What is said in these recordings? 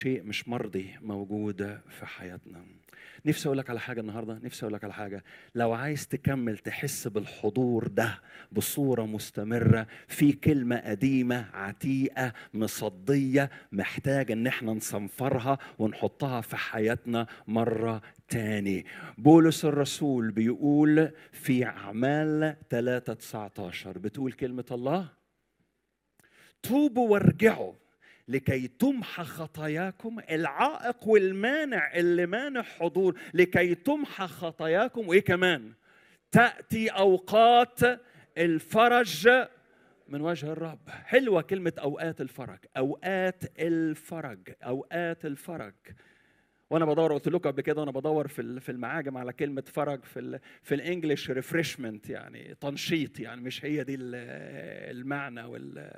شيء مش مرضي موجود في حياتنا نفسي اقول لك على حاجه النهارده نفسي اقول لك على حاجه لو عايز تكمل تحس بالحضور ده بصوره مستمره في كلمه قديمه عتيقه مصديه محتاج ان احنا نصنفرها ونحطها في حياتنا مره تاني بولس الرسول بيقول في اعمال 3 19 بتقول كلمه الله توبوا وارجعوا لكي تمحى خطاياكم العائق والمانع اللي مانع حضور لكي تمحى خطاياكم وايه كمان تاتي اوقات الفرج من وجه الرب حلوه كلمه اوقات الفرج اوقات الفرج اوقات الفرج وانا بدور قلت لكم قبل كده وانا بدور في في المعاجم على كلمه فرج في ال في الانجليش ريفرشمنت يعني تنشيط يعني مش هي دي المعنى وال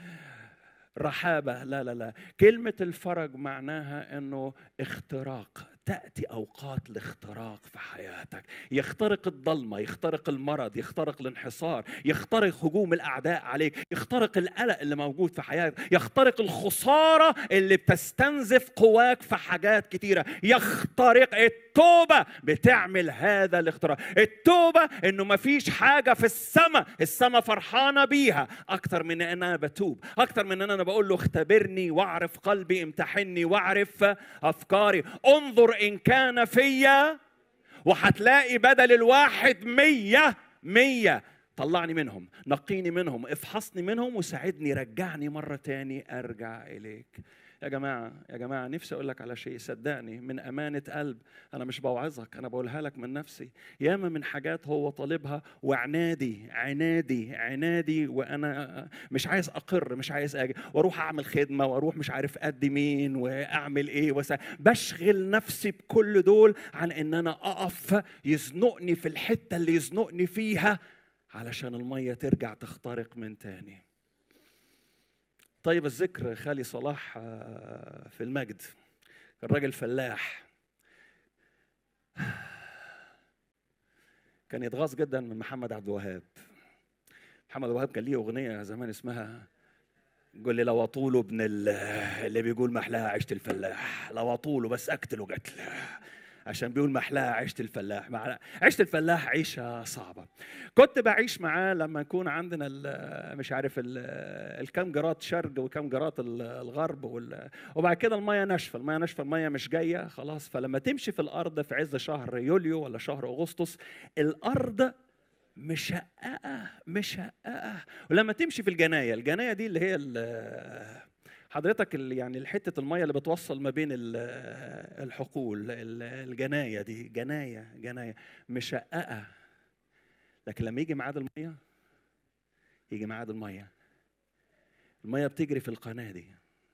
رحابه لا لا لا كلمه الفرج معناها انه اختراق تاتي اوقات الاختراق في حياتك يخترق الضلمه يخترق المرض يخترق الانحصار يخترق هجوم الاعداء عليك يخترق القلق اللي موجود في حياتك يخترق الخساره اللي بتستنزف قواك في حاجات كتيره يخترق التوبه بتعمل هذا الاختراق التوبه انه مفيش حاجه في السماء السماء فرحانه بيها اكتر من ان انا بتوب اكتر من ان انا بقول له اختبرني واعرف قلبي امتحني واعرف افكاري انظر إن كان فيا وهتلاقي بدل الواحد مية مية طلعني منهم نقيني منهم افحصني منهم وساعدني رجعني مرة تاني أرجع إليك يا جماعة يا جماعة نفسي أقول لك على شيء صدقني من أمانة قلب أنا مش بوعظك أنا بقولها لك من نفسي ياما من حاجات هو طالبها وعنادي عنادي عنادي وأنا مش عايز أقر مش عايز أجي وأروح أعمل خدمة وأروح مش عارف قد مين وأعمل إيه وسا بشغل نفسي بكل دول عن إن أنا أقف يزنقني في الحتة اللي يزنقني فيها علشان المية ترجع تخترق من تاني طيب الذكر خالي صلاح في المجد كان راجل فلاح كان يتغاظ جدا من محمد عبد الوهاب محمد عبد الوهاب كان ليه اغنيه زمان اسمها قول لي لو اطوله ابن اللي بيقول محلاها عيشه الفلاح لو اطوله بس اقتله قتل عشان بيقول محلاها عيشة الفلاح مع عيشة الفلاح عيشة صعبة كنت بعيش معاه لما يكون عندنا مش عارف الكام جرات شرق وكام جرات الغرب وبعد كده المية ناشفة المية ناشفة المية مش جاية خلاص فلما تمشي في الأرض في عز شهر يوليو ولا شهر أغسطس الأرض مشققة مشققة ولما تمشي في الجناية الجناية دي اللي هي حضرتك اللي يعني حته الميه اللي بتوصل ما بين الحقول الجنايه دي جنايه جنايه مشققه لكن لما يجي ميعاد الميه يجي ميعاد الميه الميه بتجري في القناه دي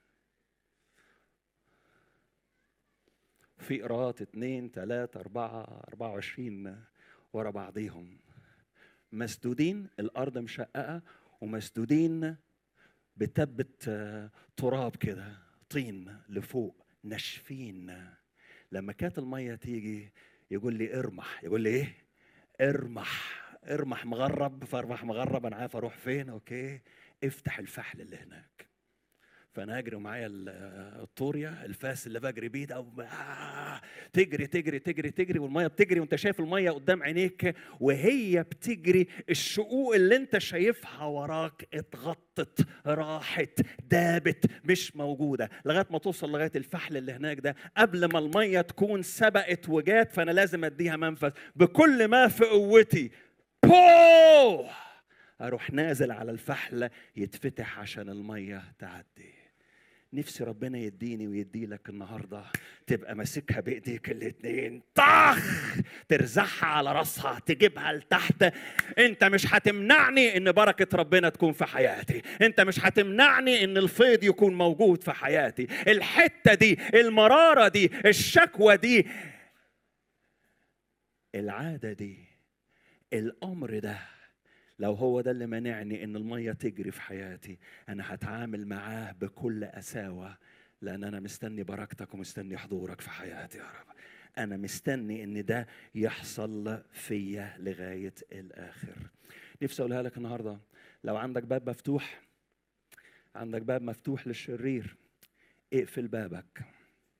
في قراءات اتنين تلاتة أربعة أربعة وعشرين ورا بعضيهم مسدودين الأرض مشققة ومسدودين بتبت تراب كده طين لفوق ناشفين لما كانت الميه تيجي يقول لي ارمح يقول لي ايه ارمح ارمح مغرب فارمح مغرب انا عارف اروح فين اوكي افتح الفحل اللي هناك فانا اجري معايا الطوريا الفاس اللي بجري بيه ده آه تجري تجري تجري تجري والميه بتجري وانت شايف الميه قدام عينيك وهي بتجري الشقوق اللي انت شايفها وراك اتغطت راحت دابت مش موجوده لغايه ما توصل لغايه الفحل اللي هناك ده قبل ما الميه تكون سبقت وجات فانا لازم اديها منفذ بكل ما في قوتي بو اروح نازل على الفحل يتفتح عشان الميه تعدي نفسي ربنا يديني ويدي لك النهارده تبقى ماسكها بايديك الاتنين طخ ترزعها على راسها تجيبها لتحت انت مش هتمنعني ان بركه ربنا تكون في حياتي انت مش هتمنعني ان الفيض يكون موجود في حياتي الحته دي المراره دي الشكوى دي العاده دي الامر ده لو هو ده اللي مانعني ان الميه تجري في حياتي انا هتعامل معاه بكل قساوه لان انا مستني بركتك ومستني حضورك في حياتي يا رب انا مستني ان ده يحصل فيا لغايه الاخر نفسي اقولها لك النهارده لو عندك باب مفتوح عندك باب مفتوح للشرير اقفل بابك